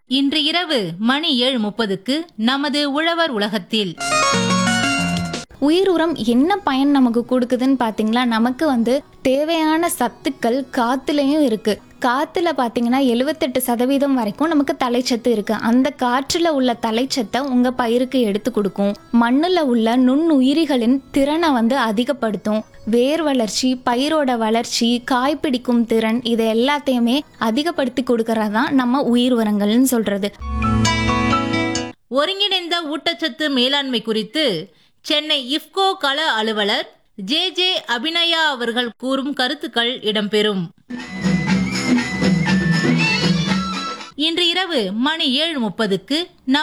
இன்று இரவு மணி ஏழு முப்பதுக்கு நமது உழவர் உலகத்தில் உயிர் உரம் என்ன பயன் நமக்கு கொடுக்குதுன்னு பார்த்தீங்களா நமக்கு வந்து தேவையான சத்துக்கள் காத்துலயும் இருக்கு காத்துல பார்த்தீங்கன்னா எழுவத்தெட்டு சதவீதம் வரைக்கும் நமக்கு தலைச்சத்து இருக்கு அந்த காற்றுல உள்ள தலைச்சத்தை உங்க பயிருக்கு எடுத்து கொடுக்கும் மண்ணுல உள்ள நுண்ணுயிரிகளின் திறனை வந்து அதிகப்படுத்தும் வேர் வளர்ச்சி பயிரோட வளர்ச்சி காய் பிடிக்கும் திறன் இது எல்லாத்தையுமே அதிகப்படுத்தி கொடுக்கறது தான் நம்ம உயிர் உரங்கள்னு சொல்றது ஒருங்கிணைந்த ஊட்டச்சத்து மேலாண்மை குறித்து சென்னை இஃப்கோ கள அலுவலர் ஜே ஜே அபிநயா அவர்கள் கூறும் கருத்துக்கள் இடம்பெறும் இன்று இரவு மணி ஏழு முப்பதுக்கு நம்